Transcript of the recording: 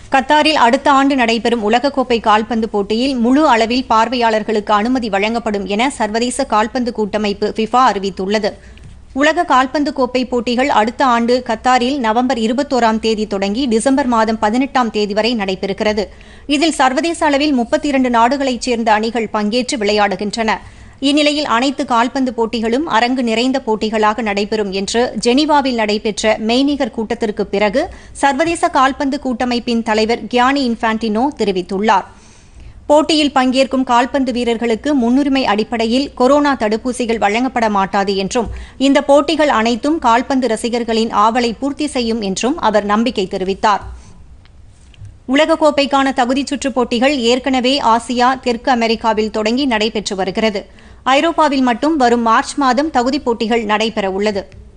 கத்தாரில் அடுத்த ஆண்டு நடைபெறும் உலகக்கோப்பை கால்பந்து போட்டியில் முழு அளவில் பார்வையாளர்களுக்கு அனுமதி வழங்கப்படும் என சர்வதேச கால்பந்து கூட்டமைப்பு ஃபிஃபா அறிவித்துள்ளது உலக கால்பந்து கோப்பை போட்டிகள் அடுத்த ஆண்டு கத்தாரில் நவம்பர் இருபத்தோராம் தேதி தொடங்கி டிசம்பர் மாதம் பதினெட்டாம் தேதி வரை நடைபெறுகிறது இதில் சர்வதேச அளவில் முப்பத்தி இரண்டு நாடுகளைச் சேர்ந்த அணிகள் பங்கேற்று விளையாடுகின்றன இந்நிலையில் அனைத்து கால்பந்து போட்டிகளும் அரங்கு நிறைந்த போட்டிகளாக நடைபெறும் என்று ஜெனீவாவில் நடைபெற்ற மெய்நிகர் கூட்டத்திற்கு பிறகு சர்வதேச கால்பந்து கூட்டமைப்பின் தலைவர் கியானி இன்ஃபான்டினோ தெரிவித்துள்ளார் போட்டியில் பங்கேற்கும் கால்பந்து வீரர்களுக்கு முன்னுரிமை அடிப்படையில் கொரோனா தடுப்பூசிகள் வழங்கப்பட மாட்டாது என்றும் இந்த போட்டிகள் அனைத்தும் கால்பந்து ரசிகர்களின் ஆவலை பூர்த்தி செய்யும் என்றும் அவர் நம்பிக்கை தெரிவித்தார் உலகக்கோப்பைக்கான தகுதிச் சுற்றுப் போட்டிகள் ஏற்கனவே ஆசியா தெற்கு அமெரிக்காவில் தொடங்கி நடைபெற்று வருகிறது ஐரோப்பாவில் மட்டும் வரும் மார்ச் மாதம் தகுதிப் போட்டிகள் நடைபெற உள்ளது